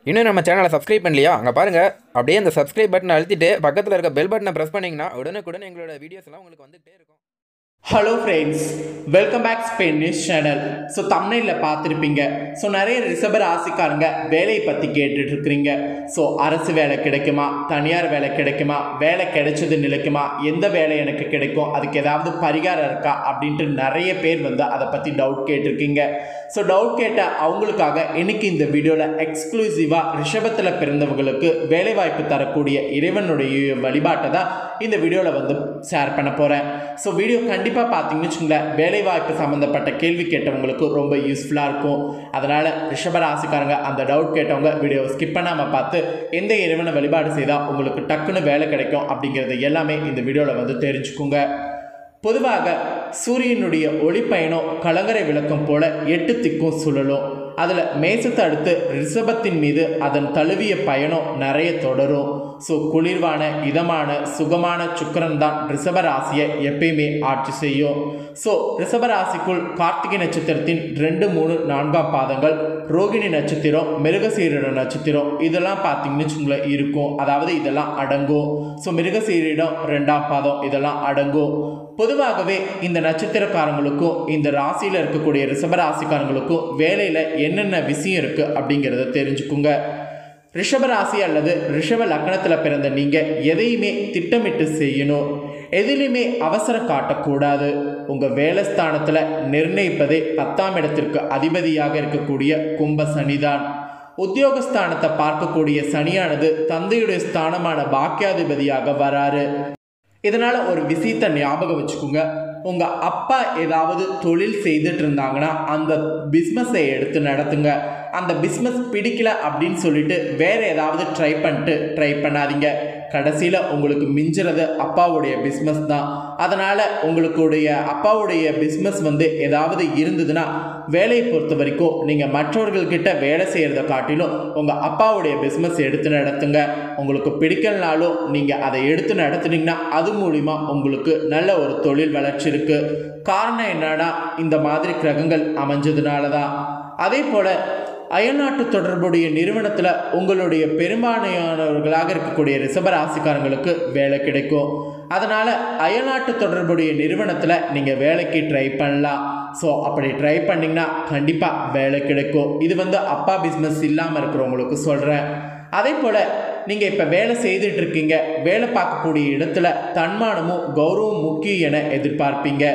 இன்னும் நம்ம சேனலை சப்ஸ்கிரைப் பண்ணலையா அங்கே பாருங்கள் அப்படியே அந்த சப்ஸ்கிரைப் பட்டனை அழுத்திட்டு பக்கத்தில் இருக்க பெல் பட்டனை ப்ரெஸ் பண்ணிங்கன்னா உடனுக்குடன் எங்களோட வீடியோஸ் எல்லாம் உங்களுக்கு வந்துகிட்டே இருக்கும் hello friends welcome back Spain news channel so தமிழில் பார்த்துருப்பீங்க ஸோ நிறைய ரிசர்வ் ராசிக்காரங்க வேலையை பற்றி கேட்டுட்டு இருக்கிறீங்க ஸோ அரசு வேலை கிடைக்குமா தனியார் வேலை கிடைக்குமா வேலை கிடைச்சது நிலைக்குமா எந்த வேலை எனக்கு கிடைக்கும் அதுக்கு ஏதாவது பரிகாரம் இருக்கா அப்படின்ட்டு நிறைய பேர் வந்து அதை பற்றி டவுட் கேட்டிருக்கீங்க ஸோ டவுட் கேட்ட அவங்களுக்காக இன்னைக்கு இந்த வீடியோவில் எக்ஸ்க்ளூசிவாக ரிஷபத்தில் பிறந்தவங்களுக்கு வேலைவாய்ப்பு தரக்கூடிய இறைவனுடைய வழிபாட்டை தான் இந்த வீடியோவில் வந்து ஷேர் பண்ண போகிறேன் ஸோ வீடியோ கண்டிப்பாக பார்த்தீங்கன்னு வச்சுங்களேன் வேலைவாய்ப்பு சம்மந்தப்பட்ட கேள்வி கேட்டவங்களுக்கு ரொம்ப யூஸ்ஃபுல்லாக இருக்கும் அதனால் ரிஷப ராசிக்காரங்க அந்த டவுட் கேட்டவங்க வீடியோவை ஸ்கிப் பண்ணாமல் பார்த்து எந்த இறைவனை வழிபாடு செய்தால் உங்களுக்கு டக்குன்னு வேலை கிடைக்கும் அப்படிங்கிறது எல்லாமே இந்த வீடியோவில் வந்து தெரிஞ்சுக்குங்க பொதுவாக சூரியனுடைய ஒளிப்பயணம் கலங்கரை விளக்கம் போல எட்டு திக்கும் சுழலும் அதில் மேசத்தை அடுத்து ரிஷபத்தின் மீது அதன் தழுவிய பயணம் நிறைய தொடரும் ஸோ குளிர்வான இதமான சுகமான சுக்கரன் தான் ரிஷப ராசியை எப்பயுமே ஆட்சி செய்யும் ஸோ ரிஷப ராசிக்குள் கார்த்திகை நட்சத்திரத்தின் ரெண்டு மூணு நான்காம் பாதங்கள் ரோகிணி நட்சத்திரம் மிருகசீரிட நட்சத்திரம் இதெல்லாம் பார்த்தீங்கன்னு வச்சுங்களேன் இருக்கும் அதாவது இதெல்லாம் அடங்கும் ஸோ மிருகசீரிடம் ரெண்டாம் பாதம் இதெல்லாம் அடங்கும் பொதுவாகவே இந்த நட்சத்திரக்காரங்களுக்கும் இந்த ராசியில் இருக்கக்கூடிய ரிஷப ராசிக்காரங்களுக்கும் வேலையில் என்னென்ன விஷயம் இருக்குது அப்படிங்கிறத தெரிஞ்சுக்குங்க ரிஷப ராசி அல்லது ரிஷப லக்கணத்தில் பிறந்த நீங்கள் எதையுமே திட்டமிட்டு செய்யணும் எதிலுமே அவசரம் காட்டக்கூடாது உங்கள் வேலைஸ்தானத்தில் நிர்ணயிப்பதே பத்தாம் இடத்திற்கு அதிபதியாக இருக்கக்கூடிய கும்ப சனிதான் உத்தியோகஸ்தானத்தை பார்க்கக்கூடிய சனியானது தந்தையுடைய ஸ்தானமான பாக்கியாதிபதியாக வராரு இதனால் ஒரு விஷயத்தை ஞாபகம் வச்சுக்கோங்க உங்கள் அப்பா ஏதாவது தொழில் செய்துட்டு இருந்தாங்கன்னா அந்த பிஸ்னஸை எடுத்து நடத்துங்க அந்த பிஸ்னஸ் பிடிக்கல அப்படின்னு சொல்லிட்டு வேறு ஏதாவது ட்ரை பண்ணிட்டு ட்ரை பண்ணாதீங்க கடைசியில் உங்களுக்கு மிஞ்சுறது அப்பாவுடைய பிஸ்னஸ் தான் அதனால் உங்களுடைய அப்பாவுடைய பிஸ்னஸ் வந்து ஏதாவது இருந்ததுன்னா வேலையை பொறுத்த வரைக்கும் நீங்கள் மற்றவர்கள்கிட்ட வேலை செய்கிறத காட்டிலும் உங்கள் அப்பாவுடைய பிஸ்னஸ் எடுத்து நடத்துங்க உங்களுக்கு பிடிக்கலனாலும் நீங்கள் அதை எடுத்து நடத்துனீங்கன்னா அது மூலிமா உங்களுக்கு நல்ல ஒரு தொழில் வளர்ச்சி இருக்குது காரணம் என்னன்னா இந்த மாதிரி கிரகங்கள் அமைஞ்சதுனால தான் அதே போல் அயல்நாட்டு தொடர்புடைய நிறுவனத்தில் உங்களுடைய பெரும்பான்மையானவர்களாக இருக்கக்கூடிய ரிஷப ராசிக்காரங்களுக்கு வேலை கிடைக்கும் அதனால் அயல்நாட்டு தொடர்புடைய நிறுவனத்தில் நீங்கள் வேலைக்கு ட்ரை பண்ணலாம் ஸோ அப்படி ட்ரை பண்ணிங்கன்னா கண்டிப்பாக வேலை கிடைக்கும் இது வந்து அப்பா பிஸ்னஸ் இல்லாமல் இருக்கிறவங்களுக்கு சொல்கிறேன் அதே போல் நீங்கள் இப்போ வேலை செய்துட்டு இருக்கீங்க வேலை பார்க்கக்கூடிய இடத்துல தன்மானமும் கௌரவம் முக்கியம் என எதிர்பார்ப்பீங்க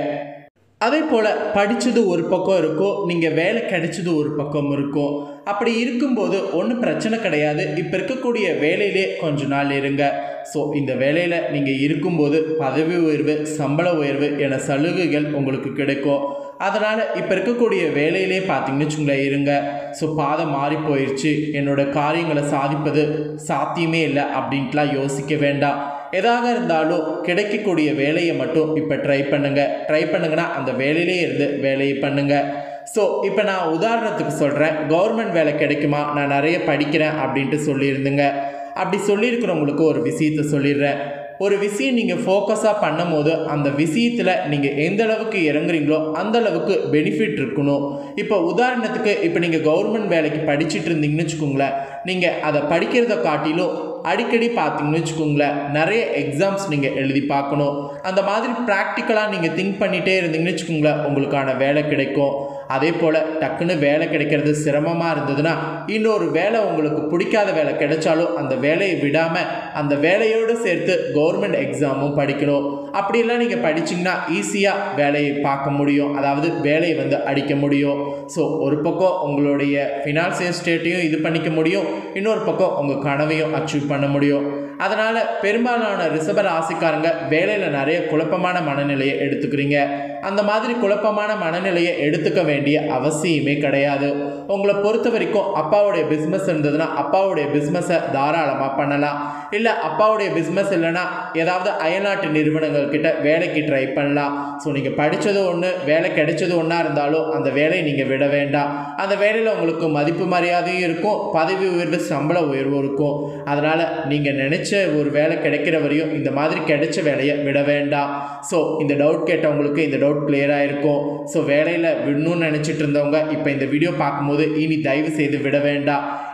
அதே போல் படித்தது ஒரு பக்கம் இருக்கும் நீங்கள் வேலை கிடைச்சது ஒரு பக்கம் இருக்கும் அப்படி இருக்கும்போது ஒன்றும் பிரச்சனை கிடையாது இப்போ இருக்கக்கூடிய வேலையிலே கொஞ்ச நாள் இருங்க ஸோ இந்த வேலையில் நீங்கள் இருக்கும்போது பதவி உயர்வு சம்பள உயர்வு என சலுகைகள் உங்களுக்கு கிடைக்கும் அதனால் இப்போ இருக்கக்கூடிய வேலையிலே பார்த்தீங்கன்னு வச்சுங்களேன் இருங்க ஸோ பாதம் மாறி போயிடுச்சு என்னோட காரியங்களை சாதிப்பது சாத்தியமே இல்லை அப்படின்ட்டுலாம் யோசிக்க வேண்டாம் எதாக இருந்தாலும் கிடைக்கக்கூடிய வேலையை மட்டும் இப்போ ட்ரை பண்ணுங்க ட்ரை பண்ணுங்கன்னா அந்த வேலையிலே இருந்து வேலையை பண்ணுங்க ஸோ இப்போ நான் உதாரணத்துக்கு சொல்கிறேன் கவர்மெண்ட் வேலை கிடைக்குமா நான் நிறைய படிக்கிறேன் அப்படின்ட்டு சொல்லியிருந்துங்க அப்படி சொல்லியிருக்கிறவங்களுக்கு ஒரு விஷயத்த சொல்லிடுறேன் ஒரு விஷயம் நீங்கள் ஃபோக்கஸாக பண்ணும் போது அந்த விஷயத்தில் நீங்கள் எந்த அளவுக்கு இறங்குறீங்களோ அந்த அளவுக்கு பெனிஃபிட் இருக்கணும் இப்போ உதாரணத்துக்கு இப்போ நீங்கள் கவர்மெண்ட் வேலைக்கு படிச்சுட்டு இருந்தீங்கன்னு வச்சுக்கோங்களேன் நீங்கள் அதை படிக்கிறத காட்டிலும் அடிக்கடி பார்த்தீங்கன்னு வச்சுக்கோங்களேன் நிறைய எக்ஸாம்ஸ் நீங்கள் எழுதி பார்க்கணும் அந்த மாதிரி ப்ராக்டிக்கலாக நீங்கள் திங்க் பண்ணிகிட்டே இருந்தீங்கன்னு வச்சுக்கோங்களேன் உங்களுக்கான வேலை கிடைக்கும் அதே போல் டக்குன்னு வேலை கிடைக்கிறது சிரமமாக இருந்ததுன்னா இன்னொரு வேலை உங்களுக்கு பிடிக்காத வேலை கிடைச்சாலும் அந்த வேலையை விடாமல் அந்த வேலையோடு சேர்த்து கவர்மெண்ட் எக்ஸாமும் படிக்கணும் அப்படியெல்லாம் நீங்கள் படிச்சிங்கன்னா ஈஸியாக வேலையை பார்க்க முடியும் அதாவது வேலையை வந்து அடிக்க முடியும் ஸோ ஒரு பக்கம் உங்களுடைய ஃபினான்சியல் ஸ்டேட்டையும் இது பண்ணிக்க முடியும் இன்னொரு பக்கம் உங்கள் கனவையும் அச்சீவ் பண்ண முடியும் அதனால் பெரும்பாலான ரிசர்வ ராசிக்காரங்க வேலையில் நிறைய குழப்பமான மனநிலையை எடுத்துக்கிறீங்க அந்த மாதிரி குழப்பமான மனநிலையை எடுத்துக்க வேண்டிய அவசியமே கிடையாது உங்களை பொறுத்த வரைக்கும் அப்பாவுடைய பிஸ்னஸ் இருந்ததுன்னா அப்பாவுடைய பிஸ்னஸை தாராளமாக பண்ணலாம் இல்லை அப்பாவுடைய பிஸ்னஸ் இல்லைன்னா ஏதாவது அயல்நாட்டு நிறுவனங்கள் கிட்ட வேலைக்கு ட்ரை பண்ணலாம் ஸோ நீங்கள் படித்தது ஒன்று வேலை கிடைச்சது ஒன்றா இருந்தாலும் அந்த வேலையை நீங்கள் விட வேண்டாம் அந்த வேலையில் உங்களுக்கு மதிப்பு மரியாதையும் இருக்கும் பதவி உயர்வு சம்பள உயர்வும் இருக்கும் அதனால் நீங்கள் நினச்ச ஒரு வேலை கிடைக்கிற வரையும் இந்த மாதிரி கிடைச்ச வேலையை விட வேண்டாம் ஸோ இந்த டவுட் கேட்டவங்களுக்கு இந்த டவுட் கிளியராக இருக்கும் ஸோ வேலையில் விடணும்னு நினச்சிட்டு இருந்தவங்க இப்போ இந்த வீடியோ பார்க்கும்போது இனி தயவு செய்து விட வேண்டாம்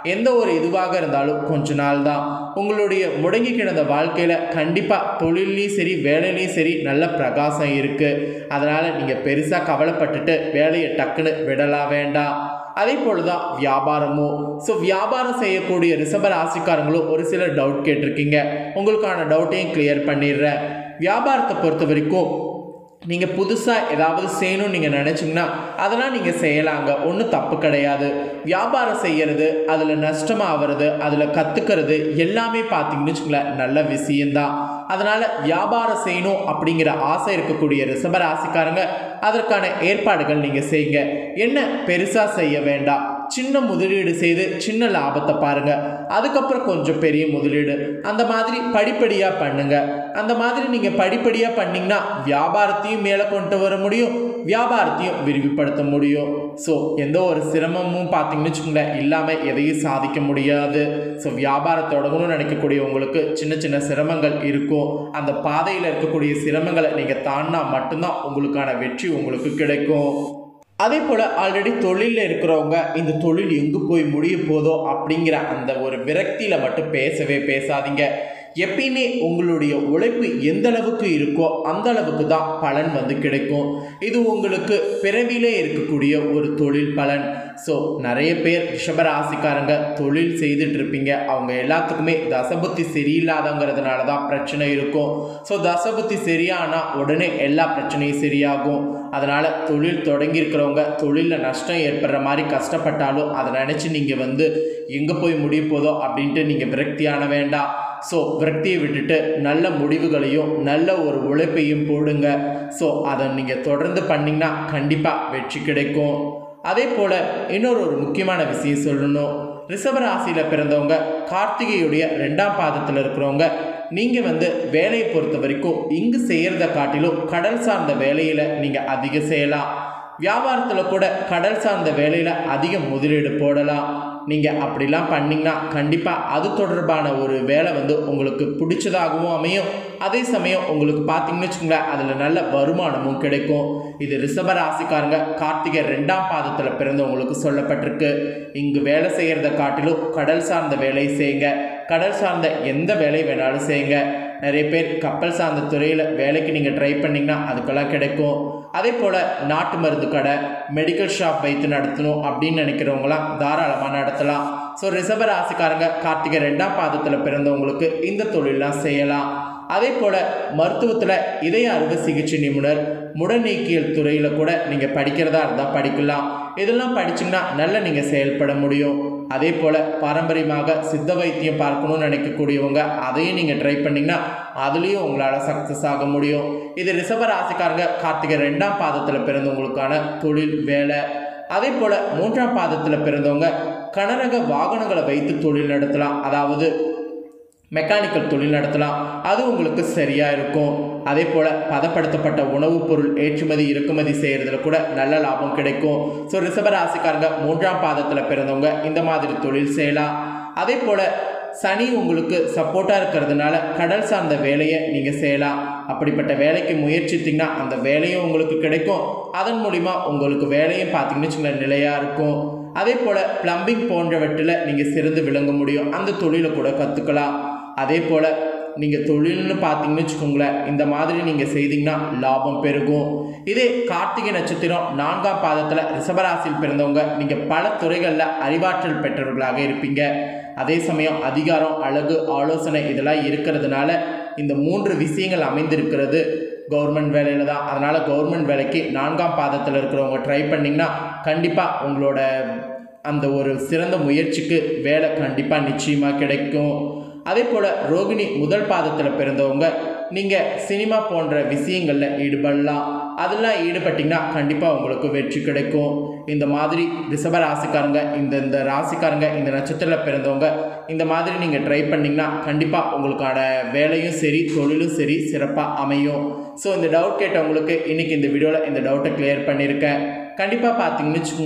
எந்த ஒரு இதுவாக இருந்தாலும் கொஞ்ச நாள் தான் உங்களுடைய முடங்கி கிடந்த வாழ்க்கையில் கண்டிப்பாக தொழிலையும் சரி வேலையிலையும் சரி நல்ல பிரகாசம் இருக்குது அதனால் நீங்கள் பெருசாக கவலைப்பட்டுட்டு வேலையை டக்குன்னு விடலாம் வேண்டாம் அதே போல தான் வியாபாரமும் ஸோ வியாபாரம் செய்யக்கூடிய ரிஷப ராசிக்காரங்களும் ஒரு சிலர் டவுட் கேட்டிருக்கீங்க உங்களுக்கான டவுட்டையும் கிளியர் பண்ணிடுறேன் வியாபாரத்தை பொறுத்த வரைக்கும் நீங்கள் புதுசாக ஏதாவது செய்யணும்னு நீங்கள் நினச்சிங்கன்னா அதெல்லாம் நீங்கள் செய்யலாங்க ஒன்றும் தப்பு கிடையாது வியாபாரம் செய்கிறது அதில் நஷ்டமாகிறது அதில் கற்றுக்கிறது எல்லாமே பார்த்தீங்கன்னு வச்சுங்களேன் நல்ல விஷயந்தான் அதனால் வியாபாரம் செய்யணும் அப்படிங்கிற ஆசை இருக்கக்கூடிய ரிஷப ராசிக்காரங்க அதற்கான ஏற்பாடுகள் நீங்கள் செய்யுங்க என்ன பெருசாக செய்ய வேண்டாம் சின்ன முதலீடு செய்து சின்ன லாபத்தை பாருங்க அதுக்கப்புறம் கொஞ்சம் பெரிய முதலீடு அந்த மாதிரி படிப்படியாக பண்ணுங்க அந்த மாதிரி நீங்கள் படிப்படியாக பண்ணீங்கன்னா வியாபாரத்தையும் மேலே கொண்டு வர முடியும் வியாபாரத்தையும் விரிவுபடுத்த முடியும் ஸோ எந்த ஒரு சிரமமும் பார்த்தீங்கன்னு வச்சுக்கோங்களேன் இல்லாமல் எதையும் சாதிக்க முடியாது ஸோ வியாபாரம் தொடங்கணும்னு நினைக்கக்கூடிய உங்களுக்கு சின்ன சின்ன சிரமங்கள் இருக்கும் அந்த பாதையில் இருக்கக்கூடிய சிரமங்களை நீங்கள் தாண்டினா மட்டும்தான் உங்களுக்கான வெற்றி உங்களுக்கு கிடைக்கும் அதே போல் ஆல்ரெடி தொழிலில் இருக்கிறவங்க இந்த தொழில் எங்கே போய் முடிய போதோ அப்படிங்கிற அந்த ஒரு விரக்தியில் மட்டும் பேசவே பேசாதீங்க எப்பயுமே உங்களுடைய உழைப்பு எந்த அளவுக்கு இருக்கோ அந்த அளவுக்கு தான் பலன் வந்து கிடைக்கும் இது உங்களுக்கு பிறவிலே இருக்கக்கூடிய ஒரு தொழில் பலன் ஸோ நிறைய பேர் ரிஷபராசிக்காரங்க தொழில் செய்துட்டு இருப்பீங்க அவங்க எல்லாத்துக்குமே தசபுத்தி சரியில்லாதங்கிறதுனால தான் பிரச்சனை இருக்கும் ஸோ தசபுத்தி சரியானா உடனே எல்லா பிரச்சனையும் சரியாகும் அதனால் தொழில் தொடங்கியிருக்கிறவங்க தொழிலில் நஷ்டம் ஏற்படுற மாதிரி கஷ்டப்பட்டாலும் அதை நினச்சி நீங்கள் வந்து எங்கே போய் முடிய போதோ அப்படின்ட்டு நீங்கள் விரக்தியான வேண்டாம் ஸோ விரக்தியை விட்டுட்டு நல்ல முடிவுகளையும் நல்ல ஒரு உழைப்பையும் போடுங்க ஸோ அதை நீங்கள் தொடர்ந்து பண்ணிங்கன்னா கண்டிப்பாக வெற்றி கிடைக்கும் அதே போல் இன்னொரு ஒரு முக்கியமான விஷயம் சொல்லணும் ரிஷபராசியில் பிறந்தவங்க கார்த்திகையுடைய ரெண்டாம் பாதத்தில் இருக்கிறவங்க நீங்கள் வந்து வேலையை பொறுத்த வரைக்கும் இங்கு செய்கிறத காட்டிலும் கடல் சார்ந்த வேலையில் நீங்கள் அதிகம் செய்யலாம் வியாபாரத்தில் கூட கடல் சார்ந்த வேலையில் அதிக முதலீடு போடலாம் நீங்கள் அப்படிலாம் பண்ணிங்கன்னா கண்டிப்பாக அது தொடர்பான ஒரு வேலை வந்து உங்களுக்கு பிடிச்சதாகவும் அமையும் அதே சமயம் உங்களுக்கு பார்த்தீங்கன்னு வச்சுக்கோங்களேன் அதில் நல்ல வருமானமும் கிடைக்கும் இது ரிஷப ராசிக்காரங்க கார்த்திகை ரெண்டாம் பாதத்தில் பிறந்தவங்களுக்கு சொல்லப்பட்டிருக்கு இங்கு வேலை செய்கிறத காட்டிலும் கடல் சார்ந்த வேலை செய்யுங்க கடல் சார்ந்த எந்த வேலை வேணாலும் செய்யுங்க நிறைய பேர் கப்பல் சார்ந்த துறையில் வேலைக்கு நீங்கள் ட்ரை பண்ணிங்கன்னா அதுக்கெல்லாம் கிடைக்கும் அதே போல் நாட்டு மருந்து கடை மெடிக்கல் ஷாப் வைத்து நடத்தணும் அப்படின்னு நினைக்கிறவங்களாம் தாராளமாக நடத்தலாம் ஸோ ரிஷப ராசிக்காரங்க கார்த்திகை ரெண்டாம் பாதத்தில் பிறந்தவங்களுக்கு இந்த தொழிலெலாம் செய்யலாம் அதே போல் மருத்துவத்தில் இதய அறுவை சிகிச்சை நிபுணர் முடநீக்கியல் துறையில் கூட நீங்கள் படிக்கிறதா இருந்தால் படிக்கலாம் இதெல்லாம் படிச்சிங்கன்னா நல்ல நீங்கள் செயல்பட முடியும் அதே போல் பாரம்பரியமாக சித்த வைத்தியம் பார்க்கணும்னு நினைக்கக்கூடியவங்க அதையும் நீங்கள் ட்ரை பண்ணிங்கன்னா அதுலேயும் உங்களால் சக்ஸஸ் ஆக முடியும் இது ரிஷப ராசிக்காரங்க கார்த்திகை ரெண்டாம் பாதத்தில் பிறந்தவங்களுக்கான தொழில் வேலை அதே போல் மூன்றாம் பாதத்தில் பிறந்தவங்க கனரக வாகனங்களை வைத்து தொழில் நடத்தலாம் அதாவது மெக்கானிக்கல் தொழில் நடத்தலாம் அது உங்களுக்கு சரியாக இருக்கும் அதே போல் பதப்படுத்தப்பட்ட உணவுப் பொருள் ஏற்றுமதி இறக்குமதி செய்கிறதுல கூட நல்ல லாபம் கிடைக்கும் ஸோ ரிஷபராசிக்காரங்க மூன்றாம் பாதத்தில் பிறந்தவங்க இந்த மாதிரி தொழில் செய்யலாம் அதே போல் சனி உங்களுக்கு சப்போர்ட்டாக இருக்கிறதுனால கடல் சார்ந்த வேலையை நீங்கள் செய்யலாம் அப்படிப்பட்ட வேலைக்கு முயற்சித்திங்கன்னா அந்த வேலையும் உங்களுக்கு கிடைக்கும் அதன் மூலிமா உங்களுக்கு வேலையும் பார்த்தீங்கன்னு வச்சுங்களேன் நிலையாக இருக்கும் அதே போல் ப்ளம்பிங் போன்றவற்றில் நீங்கள் சிறந்து விளங்க முடியும் அந்த தொழிலை கூட கற்றுக்கலாம் அதே போல் நீங்கள் தொழில்னு பார்த்தீங்கன்னு வச்சுக்கோங்களேன் இந்த மாதிரி நீங்கள் செய்தீங்கன்னா லாபம் பெருகும் இதே கார்த்திகை நட்சத்திரம் நான்காம் பாதத்தில் ரிஷபராசியில் பிறந்தவங்க நீங்கள் பல துறைகளில் அறிவாற்றல் பெற்றவர்களாக இருப்பீங்க அதே சமயம் அதிகாரம் அழகு ஆலோசனை இதெல்லாம் இருக்கிறதுனால இந்த மூன்று விஷயங்கள் அமைந்திருக்கிறது கவர்மெண்ட் வேலையில் தான் அதனால் கவர்மெண்ட் வேலைக்கு நான்காம் பாதத்தில் இருக்கிறவங்க ட்ரை பண்ணிங்கன்னா கண்டிப்பாக உங்களோட அந்த ஒரு சிறந்த முயற்சிக்கு வேலை கண்டிப்பாக நிச்சயமாக கிடைக்கும் அதே போல் ரோகிணி முதல் பாதத்தில் பிறந்தவங்க நீங்கள் சினிமா போன்ற விஷயங்களில் ஈடுபடலாம் அதெல்லாம் ஈடுபட்டிங்கன்னா கண்டிப்பாக உங்களுக்கு வெற்றி கிடைக்கும் இந்த மாதிரி ரிஷப ராசிக்காரங்க இந்த இந்த ராசிக்காரங்க இந்த நட்சத்திரத்தில் பிறந்தவங்க இந்த மாதிரி நீங்கள் ட்ரை பண்ணிங்கன்னா கண்டிப்பாக உங்களுக்கான வேலையும் சரி தொழிலும் சரி சிறப்பாக அமையும் ஸோ இந்த டவுட் கேட்டவங்களுக்கு இன்றைக்கி இந்த வீடியோவில் இந்த டவுட்டை கிளியர் பண்ணியிருக்கேன் கண்டிப்பாக பார்த்தீங்கன்னு வச்சுக்கோங்களேன்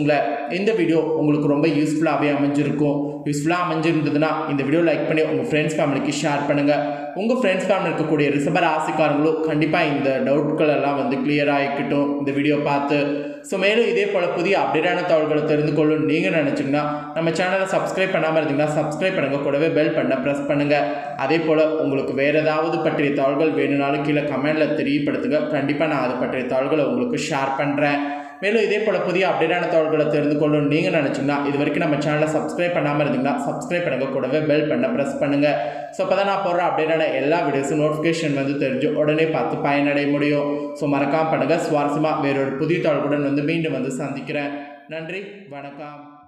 இந்த வீடியோ உங்களுக்கு ரொம்ப யூஸ்ஃபுல்லாகவே அமைஞ்சிருக்கும் யூஸ்ஃபுல்லாக அமைஞ்சிருந்ததுன்னா இந்த வீடியோ லைக் பண்ணி உங்கள் ஃப்ரெண்ட்ஸ் ஃபேமிலிக்கு ஷேர் பண்ணுங்கள் உங்கள் ஃப்ரெண்ட்ஸ் ஃபேமிலி இருக்கக்கூடிய ரிசபர் ஆசைக்காரங்களும் கண்டிப்பாக இந்த டவுட்கள் எல்லாம் வந்து கிளியர் ஆகிக்கட்டும் இந்த வீடியோ பார்த்து ஸோ மேலும் இதே போல் புதிய அப்டேட்டான தகவல்களை தெரிந்து கொள்ளும் நீங்கள் நினச்சிங்கன்னா நம்ம சேனலை சப்ஸ்கிரைப் பண்ணாமல் இருந்தீங்கன்னா சப்ஸ்கிரைப் பண்ணுங்கள் கூடவே பெல் பண்ண ப்ரெஸ் பண்ணுங்கள் அதே போல் உங்களுக்கு வேறு ஏதாவது பற்றிய தகவல்கள் வேணும்னாலும் கீழே கமெண்டில் தெரியப்படுத்துங்க கண்டிப்பாக நான் அது பற்றிய தகவல்களை உங்களுக்கு ஷேர் பண்ணுறேன் மேலும் இதே போல் புதிய அப்டேட்டான தகவல்களை தெரிந்து கொள்ளும் நீங்கள் நினச்சிங்கன்னா இது வரைக்கும் நம்ம சேனலை சப்ஸ்கிரைப் பண்ணாமல் இருந்தீங்கன்னா சப்ஸ்கிரைப் பண்ணுங்க கூடவே பெல் பண்ண ப்ரெஸ் பண்ணுங்கள் ஸோ அப்போ தான் நான் போடுற அப்டேட்டான எல்லா வீடியோஸும் நோட்டிஃபிகேஷன் வந்து தெரிஞ்சு உடனே பார்த்து பயனடைய முடியும் ஸோ மறக்காமல் பண்ணுங்கள் சுவாரஸ்யமாக வேறொரு புதிய தகவல்களுடன் வந்து மீண்டும் வந்து சந்திக்கிறேன் நன்றி வணக்கம்